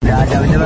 രാജാവിന്റെ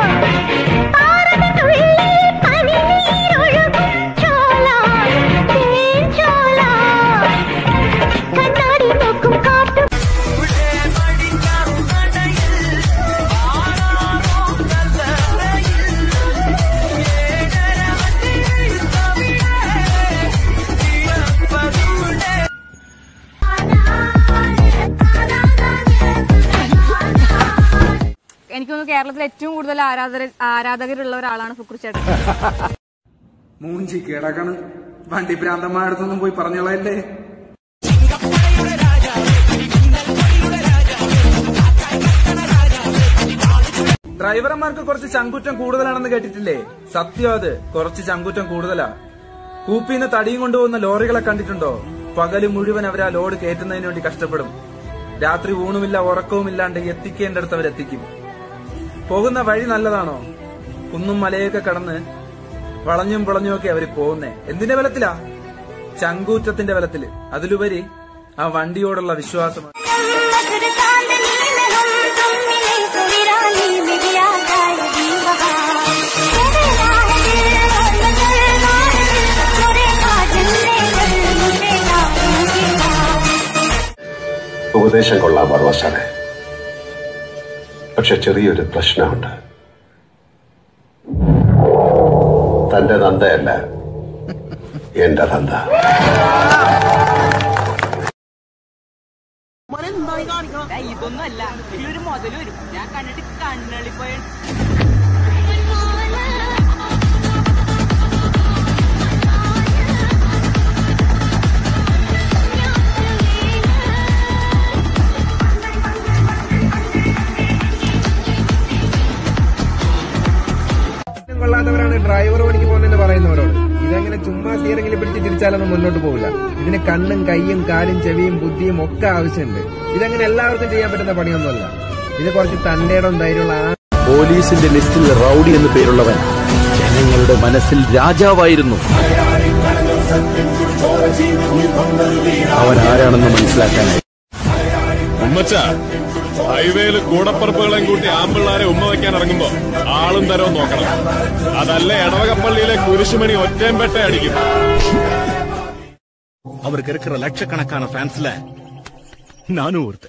എനിക്ക് തോന്നുന്നു കേരളത്തിൽ ഏറ്റവും കൂടുതൽ ആരാധകർ ആരാധകരുള്ള ഒരാളാണ് ഫുക്രു ചേട്ടൻ മൂഞ്ചി കിടക്കണ് വണ്ടി ഭ്രാന്തന്മാരടുത്തൊന്നും പോയി പറഞ്ഞോളല്ലേ ഡ്രൈവർമാർക്ക് കുറച്ച് ചങ്കുറ്റം കൂടുതലാണെന്ന് കേട്ടിട്ടില്ലേ സത്യം അത് കുറച്ച് ചങ്കുറ്റം കൂടുതലാ കൂപ്പിന്ന് തടിയും കൊണ്ടുപോകുന്ന ലോറികളെ കണ്ടിട്ടുണ്ടോ പകല് മുഴുവൻ അവർ ആ ലോഡ് കയറ്റുന്നതിന് വേണ്ടി കഷ്ടപ്പെടും രാത്രി ഊണുമില്ല ഉറക്കവുമില്ലാണ്ട് എത്തിക്കേണ്ടടുത്ത് അവരെത്തിക്കും പോകുന്ന വഴി നല്ലതാണോ കുന്നും മലയൊക്കെ കടന്ന് വളഞ്ഞും പുളഞ്ഞും ഒക്കെ അവര് പോകുന്നേ എന്തിന്റെ ബലത്തിലാ ചങ്കൂറ്റത്തിന്റെ ബലത്തില് അതിലുപരി ആ വണ്ടിയോടുള്ള വിശ്വാസമാണ് ഉപദേശം കൊള്ളാം ബർവസാനെ പക്ഷെ ചെറിയൊരു പ്രശ്നമുണ്ട് തന്റെ തന്തയല്ല എന്റെ തന്ത ഇതൊന്നും അല്ല ഇതിലൊരു മുതൽ വരും ഞാൻ കണ്ടിട്ട് കണ്ണളിപ്പോയ കൊള്ളാത്തവരാണ് ഡ്രൈവർ പണിക്ക് പോകുന്നതെന്ന് പറയുന്നവരോട് ഇതങ്ങനെ ചുമ്മാ സ്റ്റിയറിംഗിൽ പിടിച്ച് തിരിച്ചാലൊന്നും മുന്നോട്ട് പോകില്ല ഇതിന് കണ്ണും കൈയും കാലും ചെവിയും ബുദ്ധിയും ഒക്കെ ആവശ്യമുണ്ട് ഇതങ്ങനെ എല്ലാവർക്കും ചെയ്യാൻ പറ്റുന്ന പണിയൊന്നുമല്ല ഇത് കുറച്ച് തന്റേടം ധൈര്യമുള്ള ആ പോലീസിന്റെ ലിസ്റ്റിൽ റൌഡി എന്ന് പേരുള്ളവൻ ജനങ്ങളുടെ മനസ്സിൽ രാജാവായിരുന്നു അവൻ ആരാണെന്ന് മനസ്സിലാക്കാനായി ഉമ്മച്ച ഹൈവേയിൽ കൂടപ്പറപ്പുകളെയും കൂട്ടി ആമ്പിള്ളാരെ ഉമ്മ വയ്ക്കാൻ ഇറങ്ങുമ്പോ ആളും തരവും നോക്കണം അതല്ല എടവകപ്പള്ളിയിലെ കുരിശുമണി ഒറ്റയും പെട്ട അടിക്കും அவருக்கு இருக்கிற லட்சக்கணக்கான ஃபேன்ஸ்ல நானும் ஒருத்தர்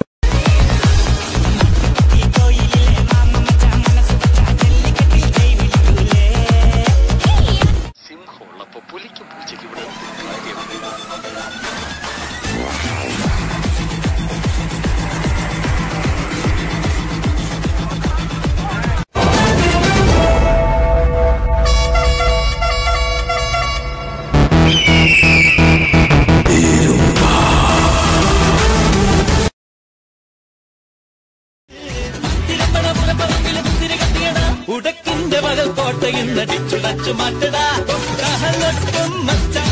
ഉടക്കിന്റെ പകൽ കോട്ടയിൽ നടിച്ചുടച്ചു മാറ്റടാ